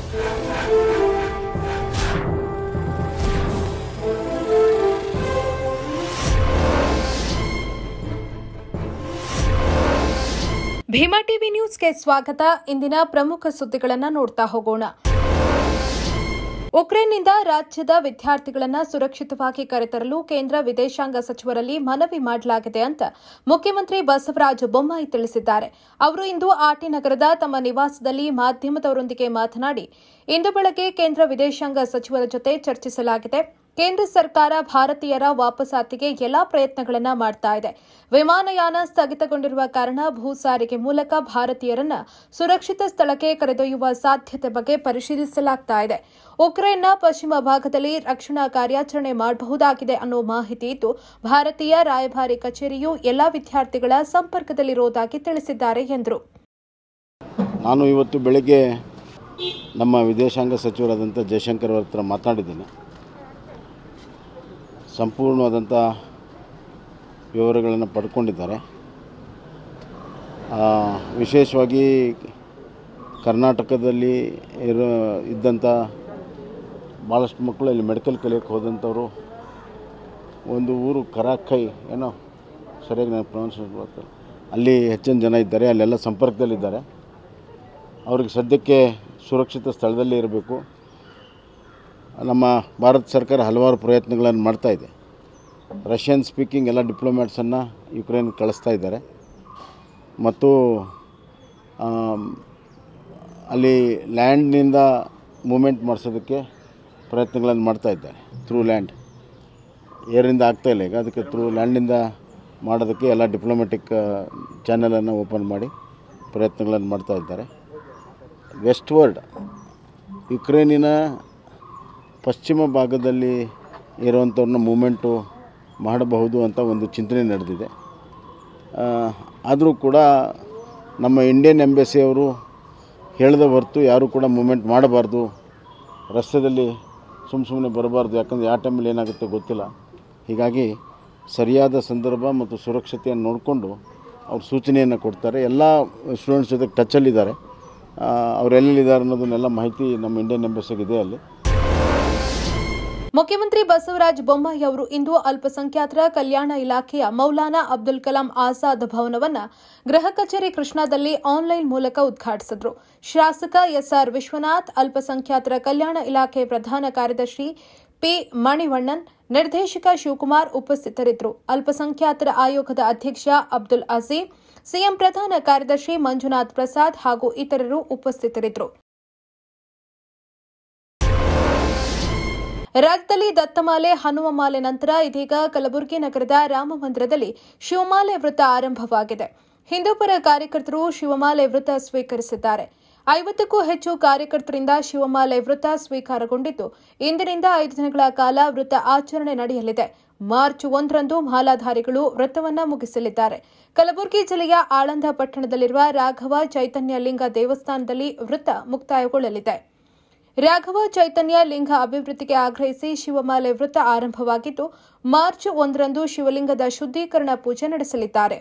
Bima TV ನ್ಯೂಸ್ಗೆ ಸ್ವಾಗತ ಇಂದಿನ ಪ್ರಮುಖ ಸುದ್ದಿಗಳನ್ನು ನೋಡ್ತಾ ಹೋಗೋಣ ಉಕ್ರೇನ್ನಿಂದ ರಾಜ್ಯದ ವಿದ್ಯಾರ್ಥಿಗಳನ್ನು ಸುರಕ್ಷಿತವಾಗಿ ಕರೆತರಲು ಕೇಂದ್ರ ವಿದೇಶಾಂಗ ಸಚಿವರಲ್ಲಿ ಮನವಿ ಮಾಡಲಾಗಿದೆ ಅಂತ ಮುಖ್ಯಮಂತ್ರಿ ಬಸವರಾಜ ಬೊಮ್ಮಾಯಿ ತಿಳಿಸಿದ್ದಾರೆ ಅವರು ಇಂದು ಆಟಿ ನಗರದ ತಮ್ಮ ನಿವಾಸದಲ್ಲಿ ಮಾಧ್ಯಮದವರೊಂದಿಗೆ ಮಾತನಾಡಿ ಇಂದು ಬೆಳಗ್ಗೆ ಕೇಂದ್ರ ವಿದೇಶಾಂಗ ಸಚಿವರ ಜೊತೆ ಚರ್ಚಿಸಲಾಗಿದೆ ಕೇಂದ್ರ ಸರ್ಕಾರ ಭಾರತೀಯರ ವಾಪಸಾತಿಗೆ ಎಲ್ಲಾ ಪ್ರಯತ್ನಗಳನ್ನು ಮಾಡ್ತಾ ಇದೆ ವಿಮಾನಯಾನ ಸ್ಥಗಿತಗೊಂಡಿರುವ ಕಾರಣ ಭೂ ಸಾರಿಗೆ ಮೂಲಕ ಭಾರತೀಯರನ್ನ ಸುರಕ್ಷಿತ ಸ್ಥಳಕ್ಕೆ ಕರೆದೊಯ್ಯುವ ಸಾಧ್ಯತೆ ಬಗ್ಗೆ ಪರಿಶೀಲಿಸಲಾಗ್ತಾ ಇದೆ ಉಕ್ರೇನ್ನ ಪಶ್ಚಿಮ ಭಾಗದಲ್ಲಿ ರಕ್ಷಣಾ ಕಾರ್ಯಾಚರಣೆ ಮಾಡಬಹುದಾಗಿದೆ ಅನ್ನೋ ಮಾಹಿತಿ ಇದ್ದು ಭಾರತೀಯ ರಾಯಭಾರಿ ಕಚೇರಿಯು ಎಲ್ಲಾ ವಿದ್ಯಾರ್ಥಿಗಳ ಸಂಪರ್ಕದಲ್ಲಿರುವುದಾಗಿ ತಿಳಿಸಿದ್ದಾರೆ ಎಂದರು ನಾನು ಇವತ್ತು ಬೆಳಗ್ಗೆ ನಮ್ಮ ವಿದೇಶಾಂಗ ಸಚಿವರಾದಂಥ ಜಯಶಂಕರ್ ಅವ್ರ ಹತ್ರ ಮಾತನಾಡಿದ್ದೇನೆ ಸಂಪೂರ್ಣವಾದಂಥ ವಿವರಗಳನ್ನು ಪಡ್ಕೊಂಡಿದ್ದಾರೆ ಆ, ವಿಶೇಷವಾಗಿ ಕರ್ನಾಟಕದಲ್ಲಿ ಇರೋ ಇದ್ದಂಥ ಭಾಳಷ್ಟು ಮಕ್ಕಳು ಇಲ್ಲಿ ಮೆಡಿಕಲ್ ಕಲಿಯೋಕ್ಕೆ ಹೋದಂಥವ್ರು ಒಂದು ಊರು ಕರಾಕೈ ಏನೋ ಸರಿಯಾಗಿ ನಾನು ಪ್ರೊನೌನ್ಸ್ ಗೊತ್ತಿಲ್ಲ ಅಲ್ಲಿ ಹೆಚ್ಚಿನ ಜನ ಇದ್ದಾರೆ ಅಲ್ಲೆಲ್ಲ ಸಂಪರ್ಕದಲ್ಲಿದ್ದಾರೆ ಅವ್ರಿಗೆ ಸದ್ಯಕ್ಕೆ ಸುರಕ್ಷಿತ ಸ್ಥಳದಲ್ಲೇ ಇರಬೇಕು ನಮ್ಮ ಭಾರತ ಸರ್ಕಾರ ಹಲವಾರು ಪ್ರಯತ್ನಗಳನ್ನು ಮಾಡ್ತಾ ಇದೆ ರಷ್ಯನ್ ಸ್ಪೀಕಿಂಗ್ ಎಲ್ಲ ಡಿಪ್ಲೊಮ್ಯಾಟ್ಸನ್ನು ಯುಕ್ರೇನ್ ಕಳಿಸ್ತಾ ಇದ್ದಾರೆ ಮತ್ತು ಆಮ್, ಅಲ್ಲಿ ಲ್ಯಾಂಡ್ನಿಂದ ಮೂಮೆಂಟ್ ಮಾಡಿಸೋದಕ್ಕೆ ಪ್ರಯತ್ನಗಳನ್ನು ಮಾಡ್ತಾ ಇದ್ದಾರೆ ಥ್ರೂ ಲ್ಯಾಂಡ್ ಏರಿಂದ ಆಗ್ತಾ ಇಲ್ಲ ಈಗ ಅದಕ್ಕೆ ಥ್ರೂ ಲ್ಯಾಂಡಿಂದ ಮಾಡೋದಕ್ಕೆ ಎಲ್ಲ ಡಿಪ್ಲೊಮ್ಯಾಟಿಕ್ ಚಾನಲನ್ನು ಓಪನ್ ಮಾಡಿ ಪ್ರಯತ್ನಗಳನ್ನು ಮಾಡ್ತಾ ಇದ್ದಾರೆ ವೆಸ್ಟ್ವರ್ಡ್ ಯುಕ್ರೇನಿನ ಪಶ್ಚಿಮ ಭಾಗದಲ್ಲಿ ಇರುವಂಥವ್ರನ್ನ ಮೂಮೆಂಟು ಮಾಡಬಹುದು ಅಂತ ಒಂದು ಚಿಂತನೆ ನಡೆದಿದೆ ಆದರೂ ಕೂಡ ನಮ್ಮ ಇಂಡಿಯನ್ ಎಂಬಸಿಯವರು ಹೇಳಿದ ಹೊರತು ಯಾರೂ ಕೂಡ ಮೂಮೆಂಟ್ ಮಾಡಬಾರ್ದು ರಸ್ತೆಯಲ್ಲಿ ಸುಮ್ಮ ಸುಮ್ಮನೆ ಬರಬಾರ್ದು ಯಾಕಂದರೆ ಯಾವ ಟೈಮಲ್ಲಿ ಏನಾಗುತ್ತೆ ಗೊತ್ತಿಲ್ಲ ಹೀಗಾಗಿ ಸರಿಯಾದ ಸಂದರ್ಭ ಮತ್ತು ಸುರಕ್ಷತೆಯನ್ನು ನೋಡಿಕೊಂಡು ಅವ್ರು ಸೂಚನೆಯನ್ನು ಕೊಡ್ತಾರೆ ಎಲ್ಲ ಸ್ಟೂಡೆಂಟ್ಸ್ ಜೊತೆ ಟಚಲ್ಲಿದ್ದಾರೆ ಅವ್ರು ಎಲ್ಲೆಲ್ಲಿದ್ದಾರೆ ಅನ್ನೋದನ್ನೆಲ್ಲ ಮಾಹಿತಿ ನಮ್ಮ ಇಂಡಿಯನ್ ಎಂಬಸಿಗೆ ಇದೆ ಅಲ್ಲಿ ಮುಖ್ಯಮಂತ್ರಿ ಬಸವರಾಜ ಬೊಮ್ಮಾಯಿ ಅವರು ಇಂದು ಅಲ್ಪಸಂಖ್ಯಾತರ ಕಲ್ಯಾಣ ಇಲಾಖೆಯ ಮೌಲಾನಾ ಅಬ್ದುಲ್ ಕಲಾಂ ಆಜಾದ್ ಭವನವನ್ನ ಗೃಹ ಕಚೇರಿ ಕೃಷ್ಣಾದಲ್ಲಿ ಆನ್ಲೈನ್ ಮೂಲಕ ಉದ್ಘಾಟಿಸಿದ್ರು ಶಾಸಕ ಎಸ್ಆರ್ ವಿಶ್ವನಾಥ್ ಅಲ್ಪಸಂಖ್ಯಾತರ ಕಲ್ಯಾಣ ಇಲಾಖೆ ಪ್ರಧಾನ ಕಾರ್ಯದರ್ಶಿ ಪಿ ಮಣಿವಣ್ಣನ್ ನಿರ್ದೇಶಕ ಶಿವಕುಮಾರ್ ಉಪಸ್ಥಿತರಿದ್ದರು ಅಲ್ಪಸಂಖ್ಯಾತರ ಆಯೋಗದ ಅಧ್ಯಕ್ಷ ಅಬ್ದುಲ್ ಅಜೀಂ ಸಿಎಂ ಪ್ರಧಾನ ಕಾರ್ಯದರ್ಶಿ ಮಂಜುನಾಥ್ ಪ್ರಸಾದ್ ಹಾಗೂ ಇತರರು ಉಪಸ್ಥಿತರಿದ್ದರು ರಾಜ್ಯದಲ್ಲಿ ದತ್ತಮಾಲೆ ಹನುಮಮಾಲೆ ನಂತರ ಇದೀಗ ಕಲಬುರಗಿ ನಗರದ ರಾಮ ಮಂದಿರದಲ್ಲಿ ಶಿವಮಾಲೆ ವೃತ ಆರಂಭವಾಗಿದೆ ಹಿಂದೂಪರ ಕಾರ್ಯಕರ್ತರು ಶಿವಮಾಲೆ ವೃತ ಸ್ವೀಕರಿಸಿದ್ದಾರೆ ಐವತ್ತಕ್ಕೂ ಹೆಚ್ಚು ಕಾರ್ಯಕರ್ತರಿಂದ ಶಿವಮಾಲೆ ವೃತ ಸ್ವೀಕಾರಗೊಂಡಿದ್ದು ಇಂದಿನಿಂದ ಐದು ದಿನಗಳ ಕಾಲ ವೃತ ಆಚರಣೆ ನಡೆಯಲಿದೆ ಮಾರ್ಚ್ ಒಂದರಂದು ಮಾಲಾಧಾರಿಗಳು ವ್ರತವನ್ನ ಮುಗಿಸಲಿದ್ದಾರೆ ಕಲಬುರಗಿ ಜಿಲ್ಲೆಯ ಆಳಂದ ಪಟ್ಟಣದಲ್ಲಿರುವ ರಾಘವ ಚೈತನ್ಯ ಲಿಂಗ ದೇವಸ್ಥಾನದಲ್ಲಿ ವೃತ ಮುಕ್ತಾಯಗೊಳ್ಳಲಿದೆ ರಾಘವ ಚೈತನ್ಯ ಲಿಂಗ ಅಭಿವೃದ್ಧಿಗೆ ಆಗ್ರಹಿಸಿ ಶಿವಮಾಲೆ ವೃತ ಆರಂಭವಾಗಿದ್ದು ಮಾರ್ಚ್ ಒಂದರಂದು ಶಿವಲಿಂಗದ ಶುದ್ದೀಕರಣ ಪೂಜೆ ನಡೆಸಲಿದ್ದಾರೆ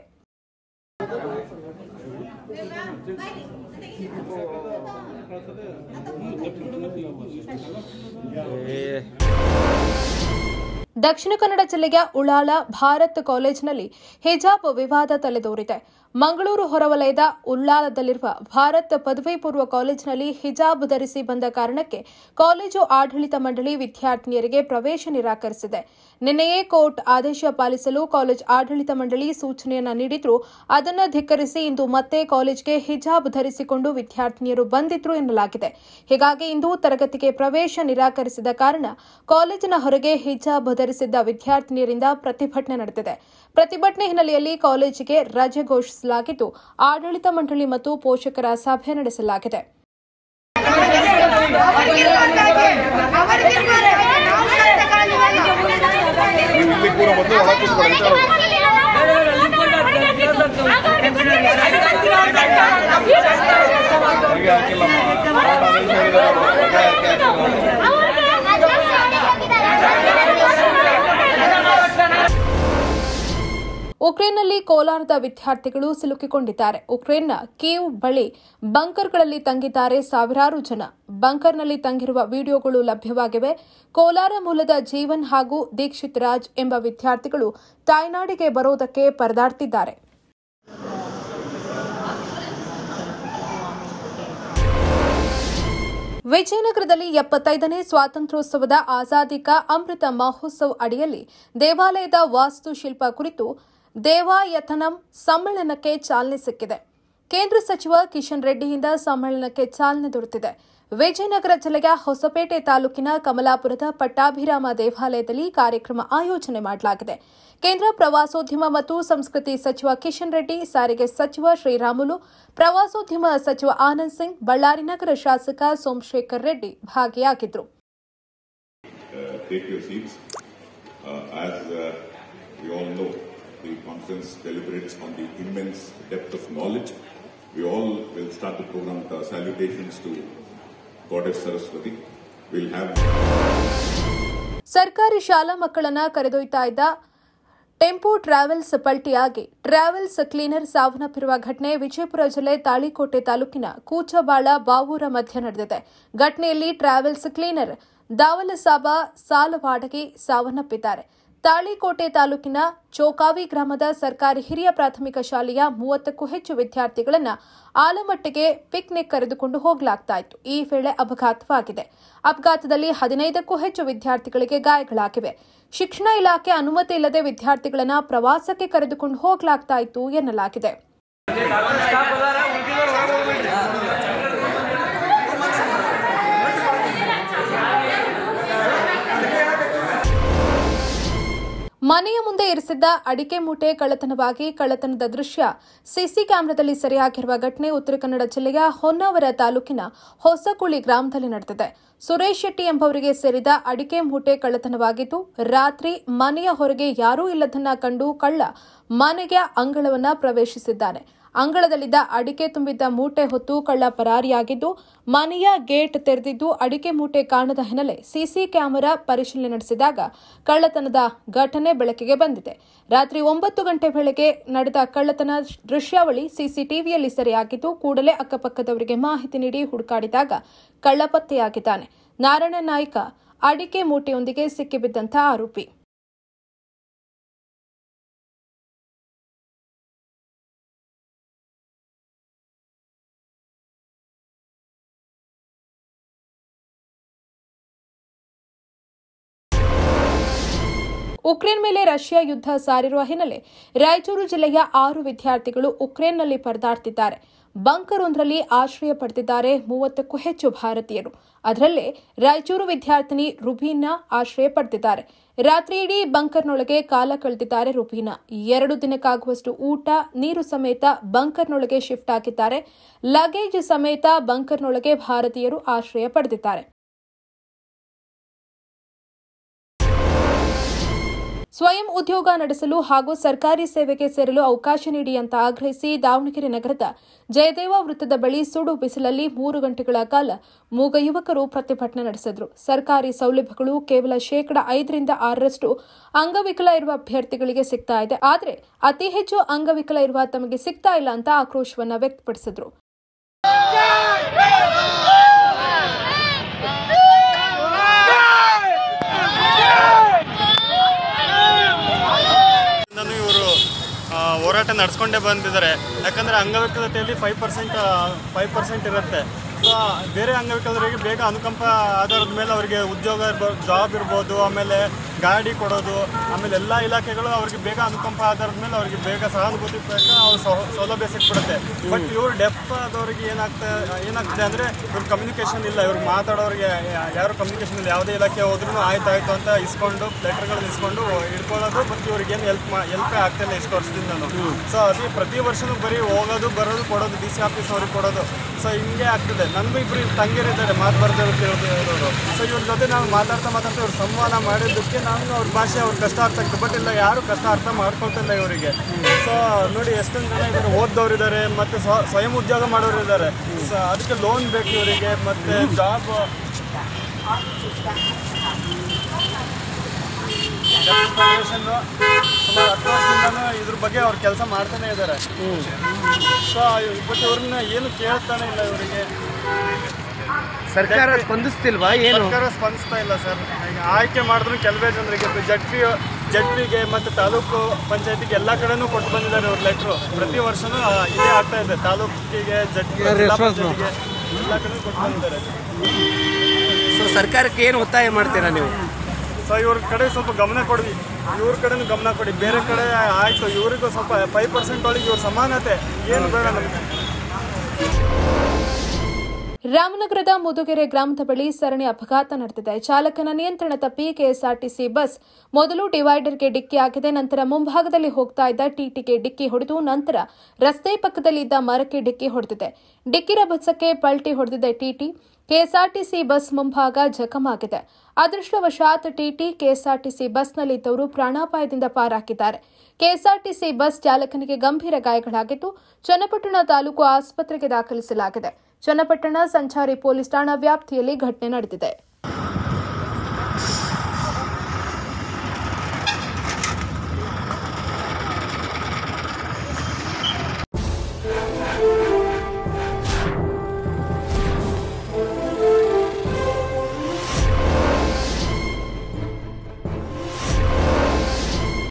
ದಕ್ಷಿಣ ಕನ್ನಡ ಜಿಲ್ಲೆಯ ಉಳಾಲ ಭಾರತ್ ಕಾಲೇಜಿನಲ್ಲಿ ಹಿಜಾಬ್ ವಿವಾದ ತಲೆದೋರಿದೆ ಮಂಗಳೂರು ಹೊರವಲಯದ ಉಳ್ಳಾಲದಲ್ಲಿರುವ ಭಾರತ್ ಪದವಿ ಪೂರ್ವ ಕಾಲೇಜಿನಲ್ಲಿ ಹಿಜಾಬ್ ಧರಿಸಿ ಬಂದ ಕಾರಣಕ್ಕೆ ಕಾಲೇಜು ಆಡಳಿತ ಮಂಡಳಿ ವಿದ್ಯಾರ್ಥಿನಿಯರಿಗೆ ಪ್ರವೇಶ ನಿರಾಕರಿಸಿದೆ ನಿನ್ನೆಯೇ ಕೋರ್ಟ್ ಆದೇಶ ಪಾಲಿಸಲು ಕಾಲೇಜ್ ಆಡಳಿತ ಮಂಡಳಿ ಸೂಚನೆಯನ್ನ ನೀಡಿದ್ರು ಅದನ್ನು ಧಿಕ್ಕರಿಸಿ ಇಂದು ಮತ್ತೆ ಕಾಲೇಜ್ಗೆ ಹಿಜಾಬ್ ಧರಿಸಿಕೊಂಡು ವಿದ್ಯಾರ್ಥಿನಿಯರು ಬಂದಿದ್ರು ಎನ್ನಲಾಗಿದೆ ಹೀಗಾಗಿ ಇಂದು ತರಗತಿಗೆ ಪ್ರವೇಶ ನಿರಾಕರಿಸಿದ ಕಾರಣ ಕಾಲೇಜಿನ ಹೊರಗೆ ಹಿಜಾಬ್ ಧರಿಸಿದ್ದ ವಿದ್ಯಾರ್ಥಿನಿಯರಿಂದ ಪ್ರತಿಭಟನೆ ನಡೆದಿದೆ ಪ್ರತಿಭಟನೆ ಹಿನ್ನೆಲೆಯಲ್ಲಿ ಕಾಲೇಜಿಗೆ ರಜೆ ಘೋಷಿಸಲಾಗಿದ್ದು ಆಡಳಿತ ಮಂಡಳಿ ಮತ್ತು ಪೋಷಕರ ಸಭೆ ನಡೆಸಲಾಗಿದೆ ಉಕ್ರೇನ್ ಉಕ್ರೇನ್ನಲ್ಲಿ ಕೋಲಾರದ ವಿದ್ಯಾರ್ಥಿಗಳು ಸಿಲುಕಿಕೊಂಡಿದ್ದಾರೆ ಉಕ್ರೇನ್ನ ಕೀವ್ ಬಳಿ ಬಂಕರ್ಗಳಲ್ಲಿ ತಂಗಿದ್ದಾರೆ ಸಾವಿರಾರು ಜನ ಬಂಕರ್ನಲ್ಲಿ ತಂಗಿರುವ ವಿಡಿಯೋಗಳು ಲಭ್ಯವಾಗಿವೆ ಕೋಲಾರ ಮೂಲದ ಜೀವನ್ ಹಾಗೂ ದೀಕ್ಷಿತ್ ರಾಜ್ ಎಂಬ ವಿದ್ಯಾರ್ಥಿಗಳು ತಾಯ್ನಾಡಿಗೆ ಬರೋದಕ್ಕೆ ಪರದಾಡ್ತಿದ್ದಾರೆ ವಿಜಯನಗರದಲ್ಲಿ ಎಪ್ಪತ್ತೈದನೇ ಸ್ವಾತಂತ್ರ್ಯೋತ್ಸವದ ಆಜಾದಿ ಕಾ ಅಮೃತ ಮಹೋತ್ಸವ್ ಅಡಿಯಲ್ಲಿ ದೇವಾಲಯದ ವಾಸ್ತುಶಿಲ್ಪ ಕುರಿತು ದೇವಾಯತನಂ ಸಮ್ಮೇಳನಕ್ಕೆ ಚಾಲನೆ ಸಿಕ್ಕಿದೆ ಕೇಂದ್ರ ಸಚಿವ ಕಿಶನ್ ರೆಡ್ಡಿಯಿಂದ ಸಮ್ಮೇಳನಕ್ಕೆ ಚಾಲನೆ ದೊರೆತಿದೆ ವಿಜಯನಗರ ಜಿಲ್ಲೆಯ ಹೊಸಪೇಟೆ ತಾಲೂಕಿನ ಕಮಲಾಪುರದ ಪಟ್ಟಾಭಿರಾಮ ದೇವಾಲಯದಲ್ಲಿ ಕಾರ್ಯಕ್ರಮ ಆಯೋಜನೆ ಮಾಡಲಾಗಿದೆ ಕೇಂದ್ರ ಪ್ರವಾಸೋದ್ಯಮ ಮತ್ತು ಸಂಸ್ಕೃತಿ ಸಚಿವ ಕಿಶನ್ ರೆಡ್ಡಿ ಸಾರಿಗೆ ಸಚಿವ ಶ್ರೀರಾಮುಲು ಪ್ರವಾಸೋದ್ಯಮ ಸಚಿವ ಆನಂದ್ ಸಿಂಗ್ ಬಳ್ಳಾರಿ ನಗರ ಶಾಸಕ ಸೋಮಶೇಖರ್ ರೆಡ್ಡಿ ಭಾಗಿಯಾಗಿದ್ದರು uh, take your seats. Uh, as uh, we all know, the conference deliberates on the immense depth of knowledge. We all will start the program with our salutations to Goddess Saraswati. We'll have ಸರ್ಕಾರಿ ಶಾಲಾ ಮಕ್ಕಳನ್ನ ಕರೆದೊಯ್ತಾ ಇದ್ದ tempo travels ಪಲ್ಟಿಯಾಗಿ travels cleaner ಸಾವನ್ನಪ್ಪಿರುವ ಘಟನೆ ವಿಜಯಪುರ ಜಿಲ್ಲೆ ತಾಳಿಕೋಟೆ ತಾಲೂಕಿನ ಕೂಚಬಾಳ ಬಾವೂರ ಮಧ್ಯೆ ನಡೆದಿದೆ ಘಟನೆಯಲ್ಲಿ ಟ್ರಾವೆಲ್ಸ್ ಕ್ಲೀನರ್ ದಾವಲಸಾಬ ಸಾಲವಾಡಗಿ ಸಾವನ್ನಪ್ಪಿದ್ದಾರೆ ತಾಳಿಕೋಟೆ ತಾಲೂಕಿನ ಚೋಕಾವಿ ಗ್ರಾಮದ ಸರ್ಕಾರಿ ಹಿರಿಯ ಪ್ರಾಥಮಿಕ ಶಾಲೆಯ ಮೂವತ್ತಕ್ಕೂ ಹೆಚ್ಚು ವಿದ್ಯಾರ್ಥಿಗಳನ್ನ ಆಲಮಟ್ಟಿಗೆ ಪಿಕ್ನಿಕ್ ಕರೆದುಕೊಂಡು ಹೋಗಲಾಗ್ತಾ ಇತ್ತು ಈ ವೇಳೆ ಅಪಘಾತವಾಗಿದೆ ಅಪಘಾತದಲ್ಲಿ ಹದಿನೈದಕ್ಕೂ ಹೆಚ್ಚು ವಿದ್ಯಾರ್ಥಿಗಳಿಗೆ ಗಾಯಗಳಾಗಿವೆ ಶಿಕ್ಷಣ ಇಲಾಖೆ ಅನುಮತಿ ಇಲ್ಲದೆ ವಿದ್ಯಾರ್ಥಿಗಳನ್ನ ಪ್ರವಾಸಕ್ಕೆ ಕರೆದುಕೊಂಡು ಹೋಗಲಾಗ್ತಾ ಇತ್ತು ಎನ್ನಲಾಗಿದೆ ಮನೆಯ ಮುಂದೆ ಇರಿಸಿದ್ದ ಅಡಿಕೆ ಮೂಟೆ ಕಳ್ಳತನವಾಗಿ ಕಳ್ಳತನದ ದೃಶ್ಯ ಸಿಸಿ ಕ್ಯಾಮೆರಾದಲ್ಲಿ ಸೆರೆಯಾಗಿರುವ ಘಟನೆ ಉತ್ತರ ಕನ್ನಡ ಜಿಲ್ಲೆಯ ಹೊನ್ನಾವರ ತಾಲೂಕಿನ ಹೊಸಕುಳಿ ಗ್ರಾಮದಲ್ಲಿ ನಡೆದಿದೆ ಸುರೇಶ್ ಶೆಟ್ಟಿ ಎಂಬವರಿಗೆ ಸೇರಿದ ಅಡಿಕೆ ಮೂಟೆ ಕಳ್ಳತನವಾಗಿದ್ದು ರಾತ್ರಿ ಮನೆಯ ಹೊರಗೆ ಯಾರೂ ಇಲ್ಲದನ್ನ ಕಂಡು ಕಳ್ಳ ಮನೆಯ ಅಂಗಳವನ್ನ ಪ್ರವೇಶಿಸಿದ್ದಾನೆ ಅಂಗಳದಲ್ಲಿದ್ದ ಅಡಿಕೆ ತುಂಬಿದ್ದ ಮೂಟೆ ಹೊತ್ತು ಕಳ್ಳ ಪರಾರಿಯಾಗಿದ್ದು ಮನೆಯ ಗೇಟ್ ತೆರೆದಿದ್ದು ಅಡಿಕೆ ಮೂಟೆ ಕಾಣದ ಹಿನ್ನೆಲೆ ಸಿಸಿ ಕ್ಯಾಮೆರಾ ಪರಿಶೀಲನೆ ನಡೆಸಿದಾಗ ಕಳ್ಳತನದ ಘಟನೆ ಬೆಳಕಿಗೆ ಬಂದಿದೆ ರಾತ್ರಿ ಒಂಬತ್ತು ಗಂಟೆ ವೇಳೆಗೆ ನಡೆದ ಕಳ್ಳತನ ದೃಶ್ಯಾವಳಿ ಸಿಸಿಟಿವಿಯಲ್ಲಿ ಸೆರೆಯಾಗಿದ್ದು ಕೂಡಲೇ ಅಕ್ಕಪಕ್ಕದವರಿಗೆ ಮಾಹಿತಿ ನೀಡಿ ಹುಡುಕಾಡಿದಾಗ ಕಳ್ಳ ಪತ್ತೆಯಾಗಿದ್ದಾನೆ ನಾರಾಯಣ ನಾಯ್ಕ ಅಡಿಕೆ ಮೂಟೆಯೊಂದಿಗೆ ಸಿಕ್ಕಿಬಿದ್ದಂಥ ಆರೋಪಿ ಉಕ್ರೇನ್ ಮೇಲೆ ರಷ್ಯಾ ಯುದ್ಧ ಸಾರಿರುವ ಹಿನ್ನೆಲೆ ರಾಯಚೂರು ಜಿಲ್ಲೆಯ ಆರು ವಿದ್ಯಾರ್ಥಿಗಳು ಉಕ್ರೇನ್ನಲ್ಲಿ ಪರದಾಡ್ತಿದ್ದಾರೆ ಬಂಕರ್ ಒಂದರಲ್ಲಿ ಆಶ್ರಯ ಪಡೆದಿದ್ದಾರೆ ಮೂವತ್ತಕ್ಕೂ ಹೆಚ್ಚು ಭಾರತೀಯರು ಅದರಲ್ಲೇ ರಾಯಚೂರು ವಿದ್ಯಾರ್ಥಿನಿ ರುಬೀನಾ ಆಶ್ರಯ ಪಡೆದಿದ್ದಾರೆ ರಾತ್ರಿಯಿಡೀ ಬಂಕರ್ನೊಳಗೆ ಕಾಲ ಕಳೆದಿದ್ದಾರೆ ರುಬೀನಾ ಎರಡು ದಿನಕ್ಕಾಗುವಷ್ಟು ಊಟ ನೀರು ಸಮೇತ ಬಂಕರ್ನೊಳಗೆ ಶಿಫ್ಟ್ ಆಗಿದ್ದಾರೆ ಲಗೇಜ್ ಸಮೇತ ಬಂಕರ್ನೊಳಗೆ ಭಾರತೀಯರು ಆಶ್ರಯ ಪಡೆದಿದ್ದಾರೆ ಸ್ವಯಂ ಉದ್ಯೋಗ ನಡೆಸಲು ಹಾಗೂ ಸರ್ಕಾರಿ ಸೇವೆಗೆ ಸೇರಲು ಅವಕಾಶ ನೀಡಿ ಅಂತ ಆಗ್ರಹಿಸಿ ದಾವಣಗೆರೆ ನಗರದ ಜಯದೇವ ವೃತ್ತದ ಬಳಿ ಸುಡು ಬಿಸಿಲಲ್ಲಿ ಮೂರು ಗಂಟೆಗಳ ಕಾಲ ಮೂಗ ಯುವಕರು ಪ್ರತಿಭಟನೆ ನಡೆಸಿದ್ರು ಸರ್ಕಾರಿ ಸೌಲಭ್ಯಗಳು ಕೇವಲ ಶೇಕಡ ಐದರಿಂದ ಆರರಷ್ಟು ಅಂಗವಿಕಲ ಇರುವ ಅಭ್ಯರ್ಥಿಗಳಿಗೆ ಸಿಗ್ತಾ ಇದೆ ಆದರೆ ಅತಿ ಹೆಚ್ಚು ಅಂಗವಿಕಲ ಇರುವ ತಮಗೆ ಸಿಗ್ತಾ ಇಲ್ಲ ಅಂತ ಆಕ್ರೋಶವನ್ನ ವ್ಯಕ್ತಪಡಿಸಿದ್ರು ನಾನು ಇವರು ಹೋರಾಟ ನಡೆಸ್ಕೊಂಡೇ ಬಂದಿದ್ದಾರೆ ಯಾಕಂದರೆ ಅಂಗವಿಕಲತೆಯಲ್ಲಿ ಫೈವ್ ಪರ್ಸೆಂಟ್ ಫೈವ್ ಪರ್ಸೆಂಟ್ ಇರುತ್ತೆ ಸೊ ಬೇರೆ ಅಂಗವಿಕಲರಿಗೆ ಬೇಗ ಅನುಕಂಪ ಆಧಾರದ ಮೇಲೆ ಅವರಿಗೆ ಉದ್ಯೋಗ ಇರ್ಬೋದು ಜಾಬ್ ಇರ್ಬೋದು ಆಮೇಲೆ ಗಾಡಿ ಕೊಡೋದು ಆಮೇಲೆ ಎಲ್ಲ ಇಲಾಖೆಗಳು ಅವ್ರಿಗೆ ಬೇಗ ಅನುಕಂಪ ಆಧಾರದ ಮೇಲೆ ಅವರಿಗೆ ಬೇಗ ಸಹಾನುಭೂತಿ ಬೇಕು ಅವ್ರ ಸೌ- ಸೌಲಭ್ಯ ಸಿಕ್ಬಿಡುತ್ತೆ ಬಟ್ ಇವ್ರು ಡೆಫ್ ಆದವ್ರಿಗೆ ಏನಾಗ್ತಾ ಏನಾಗ್ತದೆ ಅಂದರೆ ಇವ್ರ ಕಮ್ಯುನಿಕೇಷನ್ ಇಲ್ಲ ಇವ್ರಿಗೆ ಮಾತಾಡೋರಿಗೆ ಯಾ- ಯಾರು ಕಮ್ಯುನಿಕೇಷನ್ ಇಲ್ಲ ಯಾವುದೇ ಇಲಾಖೆ ಹೋದ್ರೂ ಆಯ್ತು ಆಯ್ತು ಅಂತ ಇಸ್ಕೊಂಡು ಲೆಟರ್ಗಳನ್ನ ಇಸ್ಕೊಂಡು ಇಟ್ಕೊಳ್ಳೋದು ಮತ್ತು ಇವ್ರಿಗೆ ಏನು ಹೆಲ್ಪ್ ಮಾ ಹೆಲ್ಪೇ ಆಗ್ತಿಲ್ಲ ಇಷ್ಟು ವರ್ಷದಿಂದನೂ ಸೊ ಅದೇ ಪ್ರತಿ ವರ್ಷನೂ ಬರೀ ಹೋಗೋದು ಬರೋದು ಕೊಡೋದು ಡಿ ಸಿ ಆಫೀಸ್ ಅವ್ರಿಗೆ ಕೊಡೋದು ಸೊ ಹಿಂಗೆ ಆಗ್ತದೆ ನನಗೂ ಇಬ್ಬರು ತಂಗಿರಿದ್ದಾರೆ ಮಾತು ಬರ್ದೇವ್ರು ಕೇಳಿರೋರು ಸೊ ಇವ್ರ ಜೊತೆ ನಾನು ಮಾತಾಡ್ತಾ ಮಾತಾಡ್ತಾ ಇವ್ರು ಸಂವಾದ ಮಾಡಿದ್ದಕ್ಕೆ ನಾನು ಅವ್ರ ಭಾಷೆ ಅವ್ರ ಕಷ್ಟ ಅರ್ಥ ಆಗ್ತದೆ ಬಟ್ ಇಲ್ಲ ಯಾರು ಕಷ್ಟ ಅರ್ಥ ಮಾಡ್ಕೊಳ್ತಿಲ್ಲ ಇವರಿಗೆ ಸೊ ನೋಡಿ ಎಷ್ಟೊಂದು ಜನ ಇದ್ದಾರೆ ಓದ್ದವ್ರು ಇದ್ದಾರೆ ಮತ್ತು ಸ್ವ ಸ್ವಯಂ ಉದ್ಯೋಗ ಮಾಡೋರು ಇದ್ದಾರೆ ಸೊ ಅದಕ್ಕೆ ಲೋನ್ ಬೇಕು ಇವರಿಗೆ ಮತ್ತು ಜಾಬ್ ಸುಮಾರು ಸುಮಾರು ಹತ್ತು ವರ್ಷದಿಂದನೂ ಇದ್ರ ಬಗ್ಗೆ ಅವ್ರು ಕೆಲಸ ಮಾಡ್ತಾನೆ ಇದ್ದಾರೆ ಸೊ ಬಟ್ ಇವ್ರನ್ನ ಏನು ಕೇಳ್ತಾನೆ ಇಲ್ಲ ಇವರಿಗೆ ಸರ್ಕಾರ ಸ್ಪಂದಿಸ್ತಿಲ್ವಾ ಏನು ಸರ್ಕಾರ ಸ್ಪಂದಿಸ್ತಾ ಇಲ್ಲ ಸರ್ ಈಗ ಆಯ್ಕೆ ಮಾಡಿದ್ರು ಕೆಲವೇ ಜನರಿಗೆ ಜಡ್ಪಿ ಜಡ್ಪಿಗೆ ಮತ್ತು ತಾಲೂಕು ಪಂಚಾಯತಿಗೆ ಎಲ್ಲ ಕಡೆನೂ ಕೊಟ್ಟು ಬಂದಿದ್ದಾರೆ ಅವ್ರ ಲೆಟ್ರು ಪ್ರತಿ ವರ್ಷನೂ ಆ, ಇದೇ ಆಗ್ತಾ ಇದೆ ತಾಲೂಕಿಗೆ ಜಡ್ಪಿ ಜಿಲ್ಲಾ ಪಂಚಾಯತಿಗೆ ಎಲ್ಲ ಕಡೆ ಕೊಟ್ಟು ಬಂದಿದ್ದಾರೆ ಸೊ ಸರ್ಕಾರಕ್ಕೆ ಏನು ಒತ್ತಾಯ ಮಾಡ್ತೀರಾ ನೀವು ಸೊ ಇವ್ರ ಕಡೆ ಸ್ವಲ್ಪ ಗಮನ ಕೊಡಿ ಇವ್ರ ಕಡೆನೂ ಗಮನ ಕೊಡಿ ಬೇರೆ ಕಡೆ ಆಯಿತು ಇವರಿಗೂ ಸ್ವಲ್ಪ ಫೈವ್ ಪರ್ಸೆಂಟ್ ಒಳಗೆ ಇವ್ರ ಸಮಾನತೆ ಏನು ಬೇಡ ನಮಗೆ ರಾಮನಗರದ ಮುದುಗೆರೆ ಗ್ರಾಮದ ಬಳಿ ಸರಣಿ ಅಪಘಾತ ನಡೆದಿದೆ ಚಾಲಕನ ನಿಯಂತ್ರಣ ತಪ್ಪಿ ಕೆಎಸ್ಆರ್ಟಿಸಿ ಬಸ್ ಮೊದಲು ಡಿವೈಡರ್ಗೆ ಡಿಕ್ಕಿ ಹಾಕಿದೆ ನಂತರ ಮುಂಭಾಗದಲ್ಲಿ ಹೋಗ್ತಾ ಇದ್ದ ಟಿಟಿಗೆ ಡಿಕ್ಕಿ ಹೊಡೆದು ನಂತರ ರಸ್ತೆ ಪಕ್ಕದಲ್ಲಿ ಇದ್ದ ಮರಕ್ಕೆ ಡಿಕ್ಕಿ ಹೊಡೆದಿದೆ ಡಿಕ್ಕಿರ ಬಸ್ಸಕ್ಕೆ ಪಲ್ಟಿ ಹೊಡೆದಿದೆ ಟಿಟಿ ಕೆಎಸ್ಆರ್ಟಿಸಿ ಬಸ್ ಮುಂಭಾಗ ಜಖಮಾಗಿದೆ ಅದೃಷ್ಟವಶಾತ್ ಟಿಟಿ ಕೆಎಸ್ಆರ್ಟಿಸಿ ಬಸ್ನಲ್ಲಿದ್ದವರು ಪ್ರಾಣಾಪಾಯದಿಂದ ಪಾರಾಗಿದ್ದಾರೆ ಕೆಎಸ್ಆರ್ಟಿಸಿ ಬಸ್ ಚಾಲಕನಿಗೆ ಗಂಭೀರ ಗಾಯಗಳಾಗಿದ್ದು ಚನ್ನಪಟ್ಟಣ ತಾಲೂಕು ಆಸ್ಪತ್ರೆಗೆ ದಾಖಲಿಸಲಾಗಿದೆ ಚನ್ನಪಟ್ಟಣ ಸಂಚಾರಿ ಪೊಲೀಸ್ ಠಾಣಾ ವ್ಯಾಪ್ತಿಯಲ್ಲಿ ಘಟನೆ ನಡೆದಿದೆ